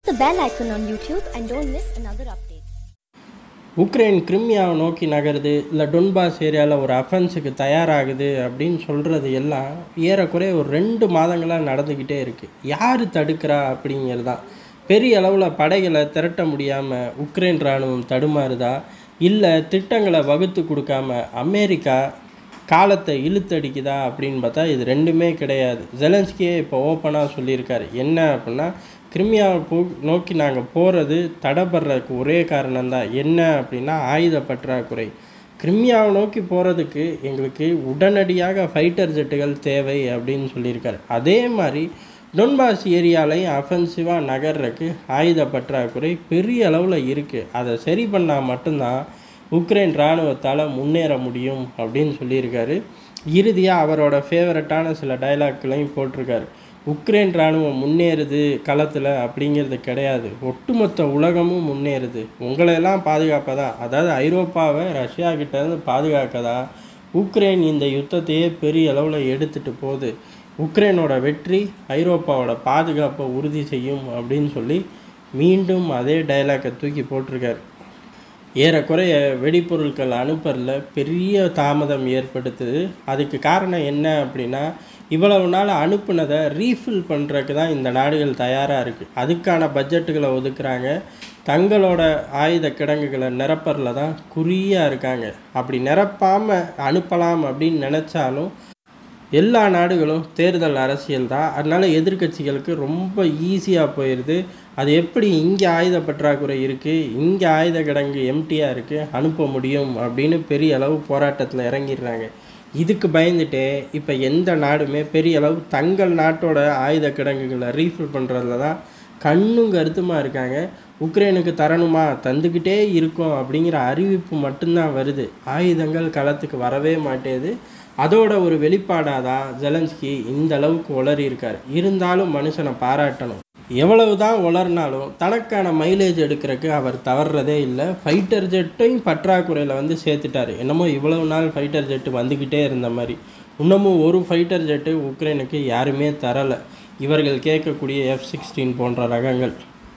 the bell icon on YouTube and don't miss another update. Ukraine கிரிமியாவை நோக்கி நகருது இல்லை டொன்பாஸ் ஏரியாவில் ஒரு அஃபென்ஸுக்கு தயாராகுது அப்படின்னு சொல்கிறது எல்லாம் ஏறக்குறைய ஒரு ரெண்டு மாதங்களாக நடந்துக்கிட்டே இருக்குது யார் தடுக்கிறா அப்படிங்கிறது தான் பெரிய அளவில் படைகளை திரட்ட முடியாமல் உக்ரைன் இராணுவம் தடுமாறுதா இல்லை திட்டங்களை வகுத்து கொடுக்காம அமெரிக்கா காலத்தை இழுத்தடிக்குதா அப்படின்னு பார்த்தா இது ரெண்டுமே கிடையாது ஜெலன்ஸ்கியே இப்போ ஓப்பனாக சொல்லியிருக்காரு என்ன அப்படின்னா கிரிமியாவை போ நோக்கி நாங்கள் போகிறது தடைப்படுறதுக்கு ஒரே காரணம்தான் என்ன அப்படின்னா ஆயுத பற்றாக்குறை கிரிமியாவை நோக்கி போகிறதுக்கு எங்களுக்கு உடனடியாக ஃபைட்டர் ஜெட்டுகள் தேவை அப்படின்னு சொல்லியிருக்காரு அதே மாதிரி டொன்பாஸ் ஏரியாலையும் அஃபென்சிவாக நகர்றதுக்கு ஆயுத பற்றாக்குறை பெரிய அளவில் இருக்குது அதை சரி பண்ணால் மட்டும்தான் உக்ரைன் இராணுவத்தால் முன்னேற முடியும் அப்படின்னு சொல்லியிருக்காரு இறுதியாக அவரோட ஃபேவரட்டான சில டைலாக்களையும் போட்டிருக்காரு உக்ரைன் இராணுவம் முன்னேறுது களத்தில் அப்படிங்கிறது கிடையாது ஒட்டுமொத்த உலகமும் முன்னேறுது உங்களையெல்லாம் பாதுகாப்பதா அதாவது ஐரோப்பாவை ரஷ்யா கிட்டேருந்து பாதுகாக்கதா உக்ரைன் இந்த யுத்தத்தையே பெரிய அளவில் எடுத்துகிட்டு போகுது உக்ரைனோட வெற்றி ஐரோப்பாவோட பாதுகாப்பை உறுதி செய்யும் அப்படின்னு சொல்லி மீண்டும் அதே டைலாக்கை தூக்கி போட்டிருக்காரு ஏறக்குறைய வெடிப்பொருட்கள் அனுப்புறதுல பெரிய தாமதம் ஏற்படுத்துது அதுக்கு காரணம் என்ன அப்படின்னா இவ்வளவு நாள் அனுப்புனதை ரீஃபில் பண்ணுறதுக்கு தான் இந்த நாடுகள் தயாராக இருக்குது அதுக்கான பட்ஜெட்டுகளை ஒதுக்குறாங்க தங்களோட ஆயுத கிடங்குகளை நிரப்புறதுல தான் குறியாக இருக்காங்க அப்படி நிரப்பாமல் அனுப்பலாம் அப்படின்னு நினச்சாலும் எல்லா நாடுகளும் தேர்தல் அரசியல் தான் அதனால் எதிர்க்கட்சிகளுக்கு ரொம்ப ஈஸியாக போயிடுது அது எப்படி இங்கே ஆயுத பற்றாக்குறை இருக்குது இங்கே ஆயுத கிடங்கு எம்டியாக இருக்குது அனுப்ப முடியும் அப்படின்னு பெரிய அளவு போராட்டத்தில் இறங்கிடுறாங்க இதுக்கு பயந்துட்டே இப்போ எந்த நாடுமே பெரிய அளவு தங்கள் நாட்டோட ஆயுத கிடங்குகளை ரீஃபில் பண்ணுறதுல தான் கண்ணும் கருத்துமாக இருக்காங்க உக்ரைனுக்கு தரணுமா தந்துக்கிட்டே இருக்கோம் அப்படிங்கிற அறிவிப்பு மட்டும்தான் வருது ஆயுதங்கள் களத்துக்கு வரவே மாட்டேது அதோட ஒரு வெளிப்பாடாக தான் ஜெலன்ஸ்கி இந்த அளவுக்கு உளறி இருக்கார் இருந்தாலும் மனுஷனை பாராட்டணும் எவ்வளவு தான் உளர்னாலும் தனக்கான மைலேஜ் எடுக்கிறதுக்கு அவர் தவறுறதே இல்லை ஃபைட்டர் ஜெட்டையும் பற்றாக்குறையில் வந்து சேர்த்துட்டாரு என்னமோ இவ்வளவு நாள் ஃபைட்டர் ஜெட்டு வந்துக்கிட்டே இருந்த மாதிரி இன்னமும் ஒரு ஃபைட்டர் ஜெட்டு உக்ரைனுக்கு யாருமே தரலை இவர்கள் கேட்கக்கூடிய எஃப் சிக்ஸ்டீன் போன்ற ரகங்கள்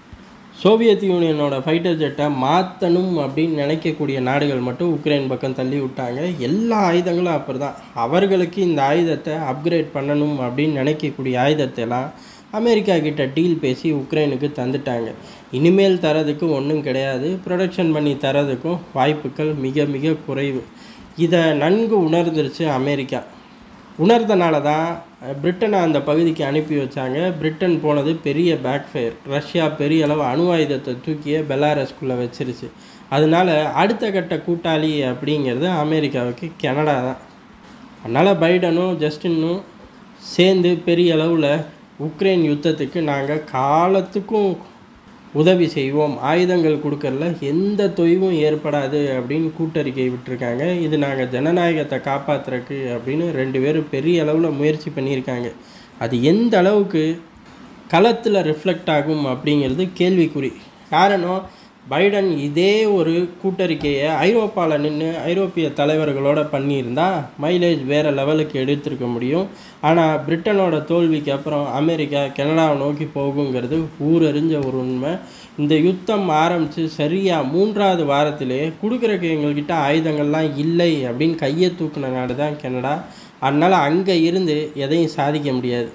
சோவியத் யூனியனோட ஃபைட்டர் ஜெட்டை மாற்றணும் அப்படின்னு நினைக்கக்கூடிய நாடுகள் மட்டும் உக்ரைன் பக்கம் தள்ளி விட்டாங்க எல்லா ஆயுதங்களும் அப்படி தான் அவர்களுக்கு இந்த ஆயுதத்தை அப்கிரேட் பண்ணணும் அப்படின்னு நினைக்கக்கூடிய ஆயுதத்தைலாம் அமெரிக்கா கிட்ட டீல் பேசி உக்ரைனுக்கு தந்துட்டாங்க இனிமேல் தரதுக்கு ஒன்றும் கிடையாது ப்ரொடக்ஷன் பண்ணி தரதுக்கும் வாய்ப்புகள் மிக மிக குறைவு இதை நன்கு உணர்ந்துருச்சு அமெரிக்கா உணர்ந்தனால தான் பிரிட்டனை அந்த பகுதிக்கு அனுப்பி வச்சாங்க பிரிட்டன் போனது பெரிய பேக்ஃபயர் ரஷ்யா பெரிய அளவு அணு ஆயுதத்தை தூக்கிய பெலாரஸ்குள்ளே வச்சிருச்சு அதனால அடுத்த கட்ட கூட்டாளி அப்படிங்கிறது அமெரிக்காவுக்கு கனடா தான் அதனால் பைடனும் ஜஸ்டினும் சேர்ந்து பெரிய அளவில் உக்ரைன் யுத்தத்துக்கு நாங்கள் காலத்துக்கும் உதவி செய்வோம் ஆயுதங்கள் கொடுக்கறதுல எந்த தொய்வும் ஏற்படாது அப்படின்னு கூட்டறிக்கை விட்டுருக்காங்க இது நாங்கள் ஜனநாயகத்தை காப்பாற்றுறக்கு அப்படின்னு ரெண்டு பேரும் பெரிய அளவில் முயற்சி பண்ணியிருக்காங்க அது எந்த அளவுக்கு களத்தில் ரிஃப்ளெக்ட் ஆகும் அப்படிங்கிறது கேள்விக்குறி காரணம் பைடன் இதே ஒரு கூட்டறிக்கையை ஐரோப்பாவில் நின்று ஐரோப்பிய தலைவர்களோட பண்ணியிருந்தா மைலேஜ் வேறு லெவலுக்கு எடுத்திருக்க முடியும் ஆனால் பிரிட்டனோட தோல்விக்கு அப்புறம் அமெரிக்கா கனடாவை நோக்கி போகுங்கிறது ஊரறிஞ்ச ஒரு உண்மை இந்த யுத்தம் ஆரம்பித்து சரியாக மூன்றாவது வாரத்திலே கொடுக்குறக்கு எங்கள்கிட்ட ஆயுதங்கள்லாம் இல்லை அப்படின்னு கையை தூக்குன நாடு தான் கனடா அதனால் அங்கே இருந்து எதையும் சாதிக்க முடியாது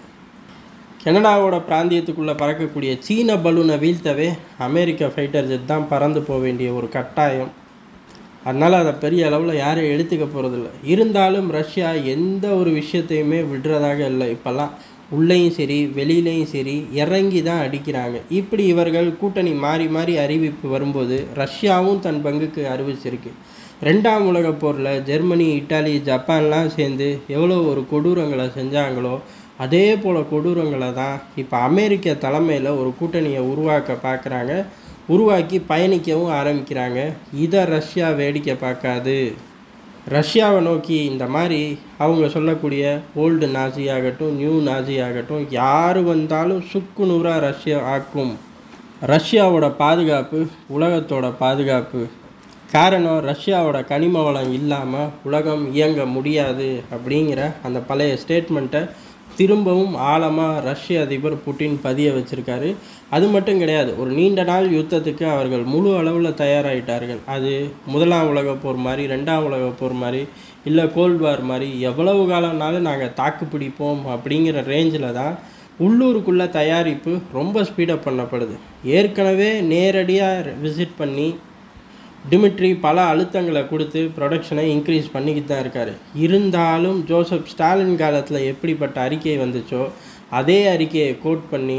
கனடாவோட பிராந்தியத்துக்குள்ளே பறக்கக்கூடிய சீன பலூனை வீழ்த்தவே அமெரிக்க ஃபைட்டர் ஜெட் தான் பறந்து போக வேண்டிய ஒரு கட்டாயம் அதனால் அதை பெரிய அளவில் யாரும் எடுத்துக்க போகிறதில்ல இருந்தாலும் ரஷ்யா எந்த ஒரு விஷயத்தையுமே விடுறதாக இல்லை இப்போல்லாம் உள்ளேயும் சரி வெளியிலையும் சரி இறங்கி தான் அடிக்கிறாங்க இப்படி இவர்கள் கூட்டணி மாறி மாறி அறிவிப்பு வரும்போது ரஷ்யாவும் தன் பங்குக்கு அறிவிச்சிருக்கு ரெண்டாம் உலகப் போரில் ஜெர்மனி இட்டாலி ஜப்பான்லாம் சேர்ந்து எவ்வளோ ஒரு கொடூரங்களை செஞ்சாங்களோ அதே போல் கொடூரங்களை தான் இப்போ அமெரிக்க தலைமையில் ஒரு கூட்டணியை உருவாக்க பார்க்குறாங்க உருவாக்கி பயணிக்கவும் ஆரம்பிக்கிறாங்க இதை ரஷ்யா வேடிக்கை பார்க்காது ரஷ்யாவை நோக்கி இந்த மாதிரி அவங்க சொல்லக்கூடிய ஓல்டு நாசி ஆகட்டும் நியூ நாசி ஆகட்டும் யார் வந்தாலும் சுக்கு நூறாக ரஷ்யா ஆக்கும் ரஷ்யாவோட பாதுகாப்பு உலகத்தோட பாதுகாப்பு காரணம் ரஷ்யாவோட கனிம வளம் இல்லாமல் உலகம் இயங்க முடியாது அப்படிங்கிற அந்த பழைய ஸ்டேட்மெண்ட்டை திரும்பவும் ஆழமாக ரஷ்ய அதிபர் புட்டின் பதிய வச்சிருக்காரு அது மட்டும் கிடையாது ஒரு நீண்ட நாள் யுத்தத்துக்கு அவர்கள் முழு அளவில் தயாராகிட்டார்கள் அது முதலாம் உலகப் போர் மாதிரி ரெண்டாம் உலகப் போர் மாதிரி இல்லை கோல்ட் வார் மாதிரி எவ்வளவு காலம்னாலும் நாங்கள் தாக்கு பிடிப்போம் அப்படிங்கிற ரேஞ்சில் தான் உள்ளூருக்குள்ள தயாரிப்பு ரொம்ப ஸ்பீடப் பண்ணப்படுது ஏற்கனவே நேரடியாக விசிட் பண்ணி டிமிட்ரி பல அழுத்தங்களை கொடுத்து ப்ரொடக்ஷனை இன்க்ரீஸ் பண்ணிக்கிட்டு தான் இருக்கார் இருந்தாலும் ஜோசப் ஸ்டாலின் காலத்தில் எப்படிப்பட்ட அறிக்கை வந்துச்சோ அதே அறிக்கையை கோட் பண்ணி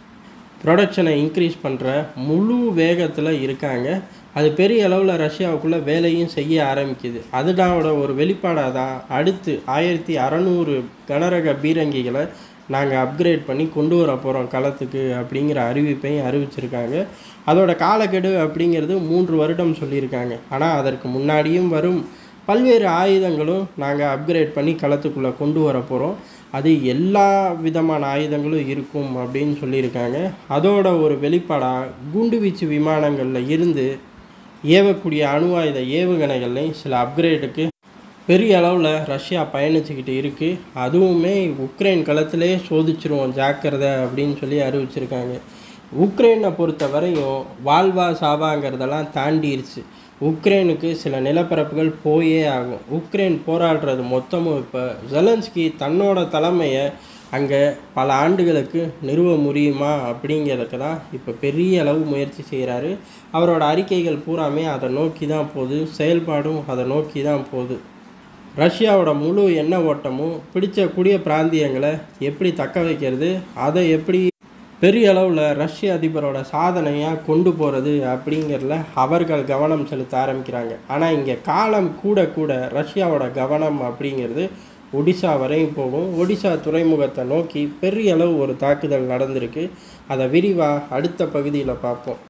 ப்ரொடக்ஷனை இன்க்ரீஸ் பண்ணுற முழு வேகத்தில் இருக்காங்க அது பெரிய அளவில் ரஷ்யாவுக்குள்ளே வேலையும் செய்ய ஆரம்பிக்குது அதுடாவோட ஒரு வெளிப்பாடாக தான் அடுத்து ஆயிரத்தி அறநூறு கனரக பீரங்கிகளை நாங்கள் அப்கிரேட் பண்ணி கொண்டு வர போகிறோம் களத்துக்கு அப்படிங்கிற அறிவிப்பையும் அறிவிச்சிருக்காங்க அதோட காலக்கெடு அப்படிங்கிறது மூன்று வருடம் சொல்லியிருக்காங்க ஆனால் அதற்கு முன்னாடியும் வரும் பல்வேறு ஆயுதங்களும் நாங்கள் அப்கிரேட் பண்ணி களத்துக்குள்ளே கொண்டு வர போகிறோம் அது எல்லா விதமான ஆயுதங்களும் இருக்கும் அப்படின்னு சொல்லியிருக்காங்க அதோட ஒரு வெளிப்பாடாக குண்டுவீச்சு விமானங்களில் இருந்து ஏவக்கூடிய அணு ஆயுத ஏவுகணைகள்லையும் சில அப்கிரேடுக்கு பெரிய அளவில் ரஷ்யா பயணிச்சுக்கிட்டு இருக்குது அதுவுமே உக்ரைன் களத்திலே சோதிச்சிருவோம் ஜாக்கிரதை அப்படின்னு சொல்லி அறிவிச்சிருக்காங்க உக்ரைனை பொறுத்த வரையும் வாழ்வா சாவாங்கிறதெல்லாம் தாண்டிருச்சு உக்ரைனுக்கு சில நிலப்பரப்புகள் போயே ஆகும் உக்ரைன் போராடுறது மொத்தமும் இப்போ ஜெலன்ஸ்கி தன்னோட தலைமையை அங்கே பல ஆண்டுகளுக்கு நிறுவ முடியுமா அப்படிங்கிறதுக்கு தான் இப்போ பெரிய அளவு முயற்சி செய்கிறாரு அவரோட அறிக்கைகள் பூராமே அதை நோக்கி தான் போகுது செயல்பாடும் அதை நோக்கி தான் போகுது ரஷ்யாவோட முழு எண்ண ஓட்டமும் பிடிச்சக்கூடிய பிராந்தியங்களை எப்படி தக்க வைக்கிறது அதை எப்படி பெரிய அளவில் ரஷ்ய அதிபரோட சாதனையாக கொண்டு போகிறது அப்படிங்கிறதுல அவர்கள் கவனம் செலுத்த ஆரம்பிக்கிறாங்க ஆனால் இங்கே காலம் கூட கூட ரஷ்யாவோட கவனம் அப்படிங்கிறது ஒடிசா வரையும் போகும் ஒடிசா துறைமுகத்தை நோக்கி பெரிய அளவு ஒரு தாக்குதல் நடந்திருக்கு அதை விரிவாக அடுத்த பகுதியில் பார்ப்போம்